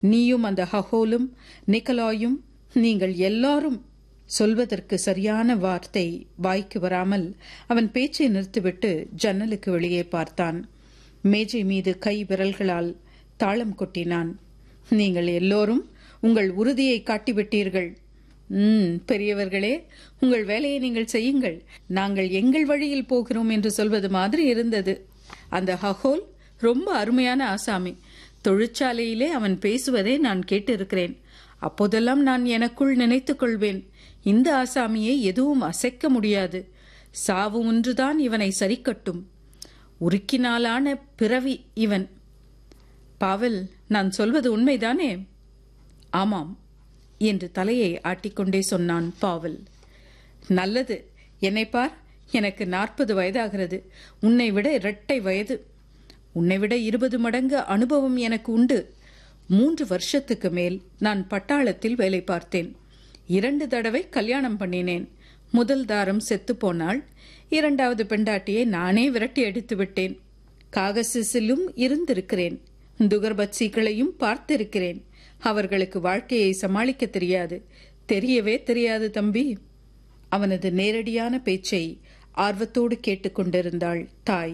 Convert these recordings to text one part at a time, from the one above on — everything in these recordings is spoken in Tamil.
நீயும் அந்த ஹஹோலும் நிக்கலாயும் நீங்கள் எல்லாரும் சொல்வதற்கு சரியான வார்த்தை வாய்க்கு வராமல் அவன் பேச்சை நிறுத்திவிட்டு ஜன்னலுக்கு வெளியே பார்த்தான் மேஜை மீது கை விரல்களால் தாளம் கொட்டினான் நீங்கள் எல்லோரும் உங்கள் உறுதியை காட்டிவிட்டீர்கள் ம் பெரியவர்களே உங்கள் வேலையை நீங்கள் செய்யுங்கள் நாங்கள் எங்கள் வழியில் போகிறோம் என்று சொல்வது மாதிரி இருந்தது அந்த ஹஹோல் ரொம்ப அருமையான ஆசாமி தொழிற்சாலையிலே அவன் பேசுவதை நான் கேட்டிருக்கிறேன் அப்போதெல்லாம் நான் எனக்குள் நினைத்துக் கொள்வேன் இந்த ஆசாமியை எதுவும் அசைக்க முடியாது சாவு ஒன்றுதான் இவனை சரிக்கட்டும் உருக்கினாலான பிறவி இவன் பாவல் நான் சொல்வது உண்மைதானே ஆமாம் என்று தலையை ஆட்டிக்கொண்டே சொன்னான் பாவல் நல்லது என்னை பார் எனக்கு நாற்பது வயதாகிறது உன்னை விட இரட்டை வயது உன்னை விட இருபது மடங்கு அனுபவம் எனக்கு உண்டு மூன்று வருஷத்துக்கு மேல் நான் பட்டாளத்தில் வேலை பார்த்தேன் இரண்டு தடவை கல்யாணம் பண்ணினேன் முதல் தாரம் செத்து போனாள் இரண்டாவது பெண்டாட்டியை நானே விரட்டி அடித்து விட்டேன் காகசிசிலும் இருந்திருக்கிறேன் துகர்பட்சிகளையும் பார்த்திருக்கிறேன் அவர்களுக்கு வாழ்க்கையை சமாளிக்க தெரியாது தெரியவே தெரியாது தம்பி அவனது நேரடியான பேச்சை ஆர்வத்தோடு கேட்டுக்கொண்டிருந்தாள் தாய்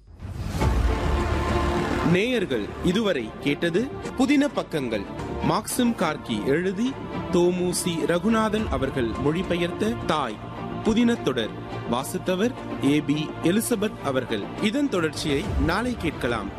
நேயர்கள் இதுவரை கேட்டது புதின பக்கங்கள் மாக்சிம் கார்கி எழுதி தோமுசி ரகுநாதன் அவர்கள் மொழிபெயர்த்த தாய் புதின தொடர் வாசித்தவர் ஏ பி எலிசபெத் அவர்கள் இதன் தொடர்ச்சியை நாளை கேட்கலாம்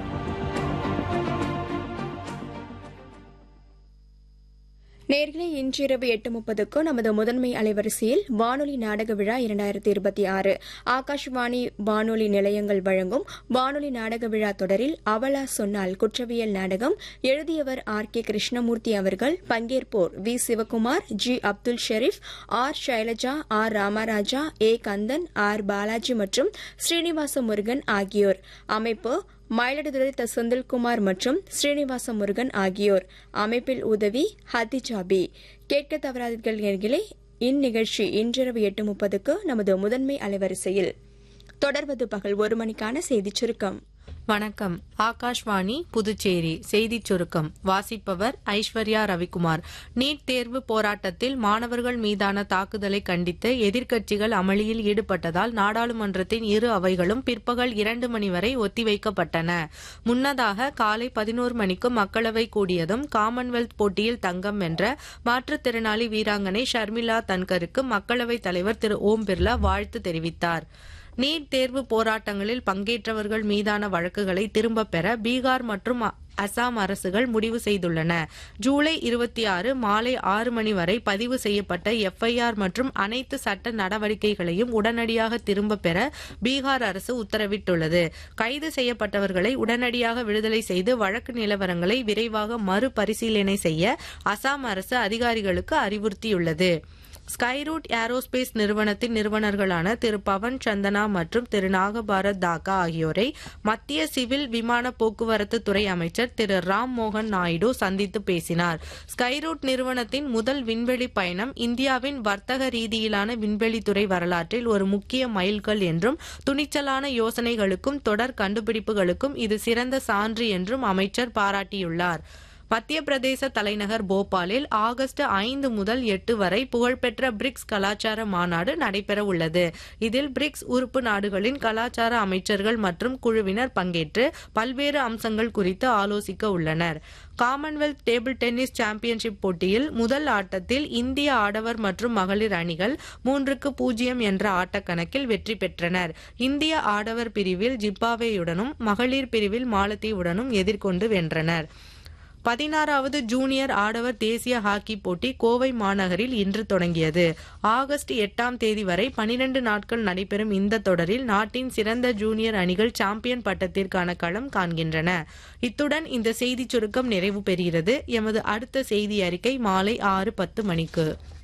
நேர்களே இன்றிரவு எட்டு முப்பதுக்கு நமது முதன்மை அலைவரிசையில் வானொலி நாடக விழா இரண்டாயிரத்தி இருபத்தி ஆறு ஆகாஷ்வாணி வானொலி நிலையங்கள் வழங்கும் வானொலி நாடக விழா தொடரில் அவலா சொன்னால் குற்றவியல் நாடகம் எழுதியவர் ஆர் கே கிருஷ்ணமூர்த்தி அவர்கள் பங்கேற்போர் V Sivakumar G Abdul Sharif R Shailaja R Ramaraja A Kandan R Balaji மற்றும் ஸ்ரீனிவாச முருகன் ஆகியோர் அமைப்பு மயிலாடுதுறை த செந்தில்குமார் மற்றும் ஸ்ரீனிவாச முருகன் ஆகியோர் அமைப்பில் உதவி ஹதிஜாபி கேட்க தவறாதீர்கள் நேர்களே இந்நிகழ்ச்சி இன்றிரவு எட்டு முப்பதுக்கு நமது முதன்மை அலைவரிசையில் தொடர்வது பகல் ஒரு மணிக்கான செய்திச் சுருக்கம் வணக்கம் ஆகாஷ்வாணி புதுச்சேரி செய்திச் சுருக்கம் வாசிப்பவர் ஐஸ்வர்யா ரவிக்குமார் நீட் தேர்வு போராட்டத்தில் மாணவர்கள் மீதான தாக்குதலை கண்டித்து எதிர்க்கட்சிகள் அமளியில் ஈடுபட்டதால் நாடாளுமன்றத்தின் இரு அவைகளும் பிற்பகல் இரண்டு மணி வரை ஒத்திவைக்கப்பட்டன முன்னதாக காலை பதினோரு மணிக்கு மக்களவை கூடியதும் காமன்வெல்த் போட்டியில் தங்கம் வென்ற மாற்றுத்திறனாளி வீராங்கனை ஷர்மிளா தன்கருக்கு மக்களவைத் தலைவர் திரு ஓம் பிர்லா வாழ்த்து தெரிவித்தார் நீட் தேர்வு போராட்டங்களில் பங்கேற்றவர்கள் மீதான வழக்குகளை திரும்பப் பெற பீகார் மற்றும் அசாம் அரசுகள் முடிவு செய்துள்ளன ஜூலை இருபத்தி ஆறு மாலை ஆறு மணி வரை பதிவு செய்யப்பட்ட எஃப்ஐஆர் மற்றும் அனைத்து சட்ட நடவடிக்கைகளையும் உடனடியாக திரும்பப் பெற பீகார் அரசு உத்தரவிட்டுள்ளது கைது செய்யப்பட்டவர்களை உடனடியாக விடுதலை செய்து வழக்கு நிலவரங்களை விரைவாக மறுபரிசீலனை செய்ய அசாம் அரசு அதிகாரிகளுக்கு அறிவுறுத்தியுள்ளது ஸ்கைரூட் ஏரோஸ்பேஸ் நிறுவனத்தின் நிறுவனர்களான திரு பவன் சந்தனா மற்றும் திரு நாகபாரத் தாக்கா ஆகியோரை மத்திய சிவில் விமான போக்குவரத்து துறை அமைச்சர் திரு ராம் மோகன் நாயுடு சந்தித்து பேசினார் ஸ்கைரூட் நிறுவனத்தின் முதல் விண்வெளி பயணம் இந்தியாவின் வர்த்தக ரீதியிலான விண்வெளித்துறை வரலாற்றில் ஒரு முக்கிய மைல்கல் என்றும் துணிச்சலான யோசனைகளுக்கும் தொடர் கண்டுபிடிப்புகளுக்கும் இது சிறந்த சான்று என்றும் அமைச்சர் பாராட்டியுள்ளார் மத்திய பிரதேச தலைநகர் போபாலில் ஆகஸ்ட் ஐந்து முதல் எட்டு வரை புகழ்பெற்ற பிரிக்ஸ் கலாச்சார மாநாடு நடைபெற உள்ளது இதில் பிரிக்ஸ் உறுப்பு நாடுகளின் கலாச்சார அமைச்சர்கள் மற்றும் குழுவினர் பங்கேற்று பல்வேறு அம்சங்கள் குறித்து ஆலோசிக்க உள்ளனர் காமன்வெல்த் டேபிள் டென்னிஸ் சாம்பியன்ஷிப் போட்டியில் முதல் ஆட்டத்தில் இந்திய ஆடவர் மற்றும் மகளிர் அணிகள் மூன்றுக்கு பூஜ்ஜியம் என்ற ஆட்டக்கணக்கில் வெற்றி பெற்றனர் இந்திய ஆடவர் பிரிவில் ஜிப்பாவேயுடனும் மகளிர் பிரிவில் மாலத்தீவுடனும் எதிர்கொண்டு வென்றனர் பதினாறாவது ஜூனியர் ஆடவர் தேசிய ஹாக்கி போட்டி கோவை மாநகரில் இன்று தொடங்கியது ஆகஸ்ட் எட்டாம் தேதி வரை பனிரெண்டு நாட்கள் நடைபெறும் இந்த தொடரில் நாட்டின் சிறந்த ஜூனியர் அணிகள் சாம்பியன் பட்டத்திற்கான களம் காண்கின்றன இத்துடன் இந்த செய்திச் சுருக்கம் நிறைவு பெறுகிறது எமது அடுத்த செய்தி அறிக்கை மாலை ஆறு பத்து மணிக்கு